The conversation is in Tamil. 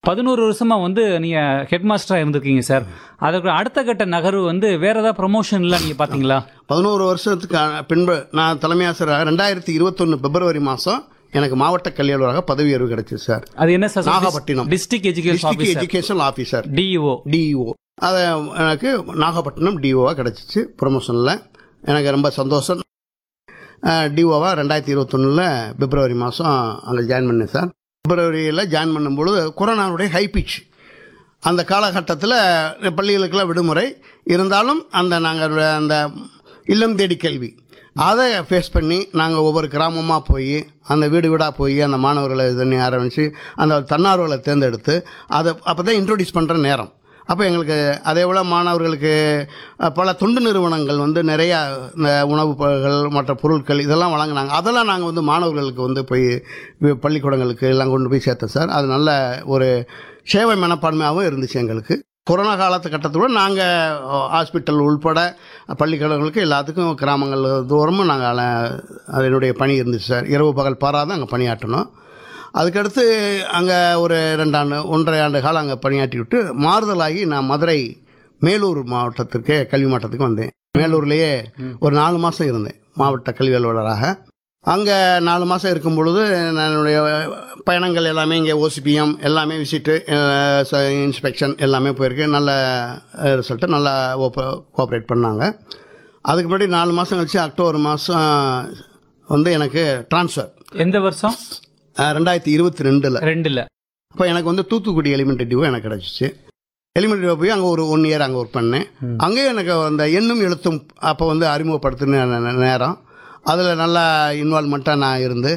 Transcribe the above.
பதினோரு வருஷமா வந்து நீங்க ஹெட் மாஸ்டரா இருந்திருக்கீங்க சார் அதுக்கு அடுத்த கட்ட நகர்வு வந்து வேற ஏதாவது ப்ரொமோஷன்லாம் நீங்க பாத்தீங்களா பதினோரு வருஷத்துக்கு அ- பின்பு நான் தலைமை ஆசிரியராக ரெண்டாயிரத்தி இருபத்தொன்று பிப்ரவரி மாதம் எனக்கு மாவட்ட கல்வி அலுவலராக பதவி உயர்வு கிடைச்சிது சார் அது என்ன sir Nagapattinam. District education district officer education officer DEO DEO அதை எனக்கு நாகப்பட்டினம் டிஓவாக கிடச்சிச்சு ப்ரொமோஷனில் எனக்கு ரொம்ப சந்தோஷம் டிஓவாக ரெண்டாயிரத்தி இருபத்தொன்னில் பிப்ரவரி மாதம் அங்கே ஜாயின் பண்ணேன் சார் பிப்ரவரியில் ஜாயின் பண்ணும்பொழுது கொரோனாவுடைய ஹை பிச் அந்த காலகட்டத்தில் பள்ளிகளுக்கெல்லாம் விடுமுறை இருந்தாலும் அந்த நாங்கள் அந்த இல்லம் தேடி கல்வி அதை ஃபேஸ் பண்ணி நாங்கள் ஒவ்வொரு கிராமமாக போய் அந்த வீடு வீடாக போய் அந்த மாணவர்களை இது பண்ணி ஆரம்பித்து அந்த தன்னார்வலை தேர்ந்தெடுத்து அதை அப்போ தான் இன்ட்ரோடியூஸ் பண்ணுற நேரம் அப்போ எங்களுக்கு அதே போல் மாணவர்களுக்கு அஹ், பல தொண்டு நிறுவனங்கள் வந்து நிறையா இந்த உணவுப் பொருட்கள் மற்ற பொருட்கள் இதெல்லாம் வழங்கினாங்க அதெல்லாம் நாங்கள் வந்து மாணவர்களுக்கு வந்து போய் வி- பள்ளிக்கூடங்களுக்கு எல்லாம் கொண்டு போய் சேர்த்தோம் சார் அது நல்ல ஒரு சேவை மனப்பான்மையாகவும் இருந்துச்சு எங்களுக்கு கொரோனா காலத்து கட்டத்தோட நாங்கள் ஹாஸ்பிட்டல் உள்பட பள்ளிக்கூடங்களுக்கு எல்லாத்துக்கும் கிராமங்கள் தூரமும் நாங்கள் அது என்னுடைய பணி இருந்துச்சு சார் இரவு பகல் பாராத அங்கே பணியாற்றணும் அதுக்கடுத்து அங்கே ஒரு ரெண்டாண்டு ஒன்றரை ஆண்டு காலம் அங்கே பணியாற்றி விட்டு மாறுதலாகி நான் மதுரை மேலூர் மாவட்டத்திற்கு கல்வி மாவட்டத்துக்கு வந்தேன் மேலூர்லேயே ஒரு நாலு மாதம் இருந்தேன் மாவட்ட கல்வி அலுவலராக அங்கே நாலு மாதம் இருக்கும் பொழுது நான் என்னுடைய பயணங்கள் எல்லாமே இங்கே ஓசிபிஎம் எல்லாமே விசிட்டு இன்ஸ்பெக்ஷன் எல்லாமே போயிருக்கு நல்ல ரிசல்ட்டு நல்லா கோஆப்ரேட் பண்ணாங்க அதுக்கு முன்னாடி நாலு மாதம் கழிச்சு அக்டோபர் மாதம் வந்து எனக்கு ட்ரான்ஸ்ஃபர் எந்த வருஷம் ரெண்டாயிரத்தி இருபத்தி ரெண்டில் ரெண்டுல அப்போ எனக்கு வந்து தூத்துக்குடி எலிமெண்ட்ரி டிவோ எனக்கு கிடச்சிச்சு எலிமெண்ட்ரி டிவோ போய் அங்கே ஒரு ஒன் இயர் அங்கே ஒர்க் பண்ணேன் அங்கேயும் எனக்கு அந்த எண்ணும் எழுத்தும் அப்போ வந்து அறிமுகப்படுத்தின நே- நேரம் அதில் நல்லா இன்வால்மெண்ட்டாக நான் இருந்து